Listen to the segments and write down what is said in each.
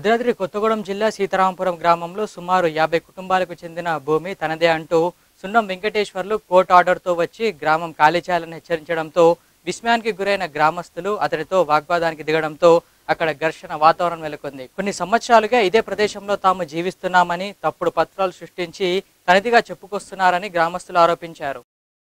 భద్రాద్రి కొత్తగూడెం జిల్లా సీతారామపురం గ్రామంలో సుమారు యాభై కుటుంబాలకు చెందిన భూమి తనదే అంటూ సున్నం వెంకటేశ్వర్లు కోర్టు ఆర్డర్తో వచ్చి గ్రామం ఖాళీ చేయాలని హెచ్చరించడంతో విస్మయానికి గురైన గ్రామస్తులు అతడితో వాగ్వాదానికి దిగడంతో అక్కడ ఘర్షణ వాతావరణం నెలకొంది కొన్ని సంవత్సరాలుగా ఇదే ప్రదేశంలో తాము జీవిస్తున్నామని తప్పుడు పత్రాలు సృష్టించి తనదిగా చెప్పుకొస్తున్నారని గ్రామస్తులు ఆరోపించారు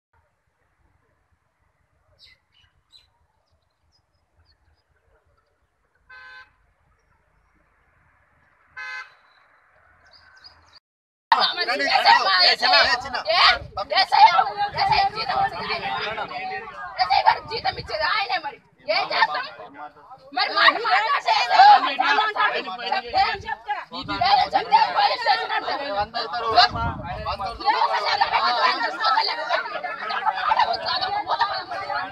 జీతం ఇచ్చేది ఆయనే మరి ఏం చేస్తాం మరి మాట మాట్లాడలేదు. ఏం చెప్తా? ఏం చెప్తే పోలీస్ స్టేషన్ అంటారు. లోకల్ లెక్క పెట్టింది. లోకల్ లెక్క పెట్టింది. చదువు పోదాం.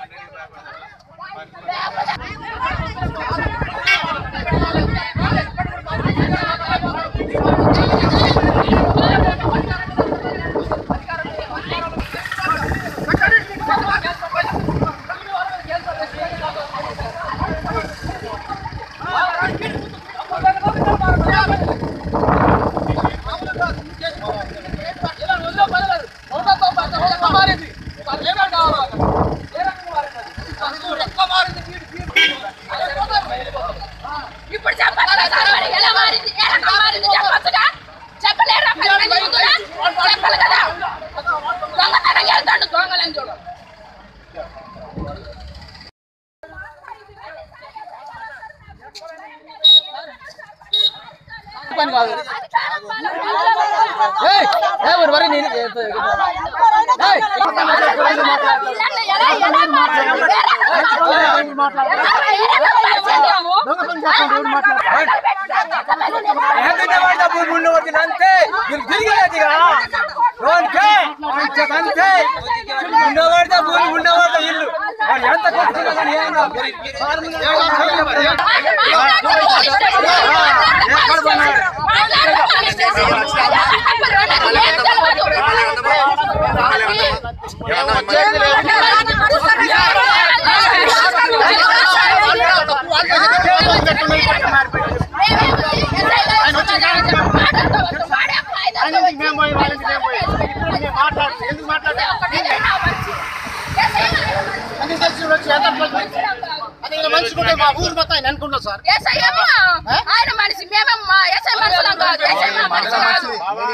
ఇప్పుడు చెప్పాలి కదా మరి ఎలా మారింది ఏ రకం మారింది చెప్పొచ్చుగా చెప్పలేరా పది మంది ముందురా? చెప్పాలి కదా దొంగతనం చేస్తాడు దొంగలని చూడు పని కాదు ఏయ్, ఏ మరి మరి నేను ఏ- ఏయ్, వీళ్ళని ఎలా ఎలా మార్చాలి? ఏ రకం మార్చాలి? ఏ రకం మార్చాలి? ఏంటంటే వాడిన భూమి ఉండవద్దు అంతే మీరు తిరిగేదిగా రోడ్కే అంతే ఉండవాడిన భూమి ఉండవాడ ఇల్లు వాడు ఎంత కొట్టుకున్నా కానీ ఏమన్నా ఆయన మనిషి మేమమ్మా ఎస్ఐ మనుషులం కాదు ఎస్ఐ మా మనిషి కాదు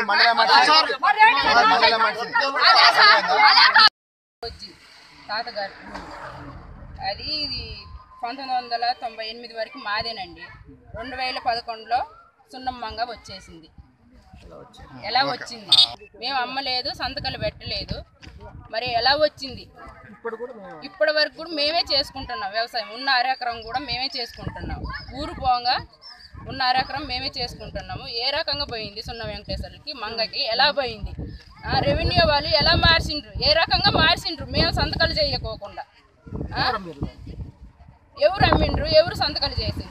అదే సార్ అదే కాదు వచ్చి తాతగారు అది ఇది పంతొమ్మిది వందల తొంభై ఎనిమిది వరకు మాదేనండి రెండు వేల పదకొండులో సున్నమ్మంగా వచ్చేసింది ఎలా వచ్చింది మేము అమ్మలేదు సంతకాలు పెట్టలేదు మరి ఎలా వచ్చింది ఇప్పటి వరకు కూడా మేమే చేసుకుంటున్నాం వ్యవసాయం ఉన్న అరెకరం కూడా మేమే చేసుకుంటున్నాం ఊరు పోగా ఉన్న అరెకరం మేమే చేసుకుంటున్నాము ఏ రకంగా పోయింది సున్న వెంకటేశ్వరులకి మంగకి ఎలా పోయింది ఆ, రెవెన్యూ వాళ్ళు ఎలా మార్చిండ్రు ఏ రకంగా మార్చిండ్రు మేము సంతకాలు చేయకోకుండా ఆ? ఎవరు అమ్మిండ్రు ఎవరు సంతకాలు చేసిండ్రు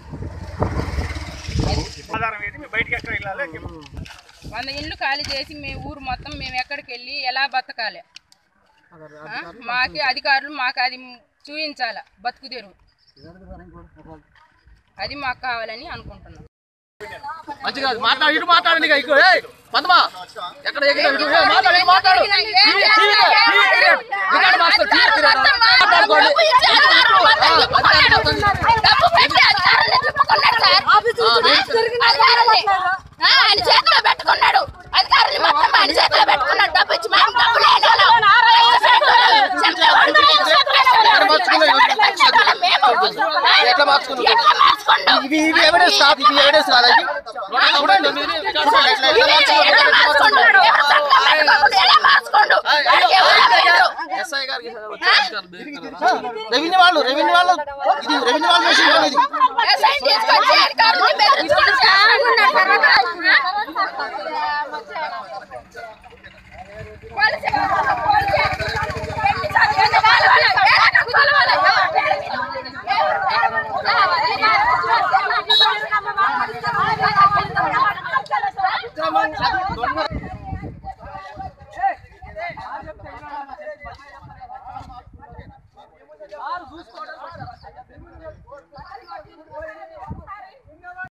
వంద ఇల్లు ఖాళీ చేసి మేము ఊరు మొత్తం మేము ఎక్కడికి వెళ్ళి ఎలా బతకాలి ఆ? మాకి అధికారులు మాకు అది చూపించాల బతుకు తెరువు అది మాకు కావాలని అనుకుంటున్నాం మంచిగా మాట్లాడు ఇటు మాట్లాడండి ఇక ఇక ఏయ్ పద్మా ఎక్కడ ఎక్కడ ఇటు ఏయ్, మాట్లాడు ఇటు మాట్లాడు టీవీ, టీవీ, టీవీ తిరగదు. రికార్డు మాస్టర్ టీవీ తిరగదు. మాట్లాడుకోండి డబ్బు పెట్టి అధికారుల్ని తిప్పుకున్నాడు సార్. అధికారుల్ని. ఆ, ఆయన చేతిలో పెట్టుకున్నాడు అధికారులు మొత్తం ఆయన చేతిలో పెట్టుకున్నాడు డబ్బు ఇచ్చి మేము డబ్బు లేదు ఎట్లా మార్చుకున్నావు? ఎట్లా మార్చుకుంటావు ఇవి ఇవి ఎవిడెన్స్ కాదు ఇవి ఎవిడెన్స్ కాదు ఇవి చూడండి మీరు రికార్డు చూడండి. ఎట్లా- ఎట్లా ఎట్లా మార్చుకున్నావు? మార్చుకుంటాడు? ఎవరు సంతకం పెట్టకపోతే ఎలా మార్చుకోండు? వాడికి ఎవరు అమ్మిండ్రు? ఎస్ఐ గారికి రెవెన్యూ వాళ్ళు రెవెన్యూ వాళ్ళు ఇది రెవెన్యూ వాళ్ళు చేసిన పని ఇది ఎస్ఐ తీసుకొచ్చి అధికారుల్ని బెదిరించుకుంటూ చేస్తున్నాడు సార్. పోలీసు వ్యవస్థ, పోలీసు వ్యవస్థ. పెట్టి సార్, ఎంత కలవాలి? ఏ రకం కలవాలి? ఎవరు పేరు మీద? ఎవరు పేరు మీద? ఆ, అది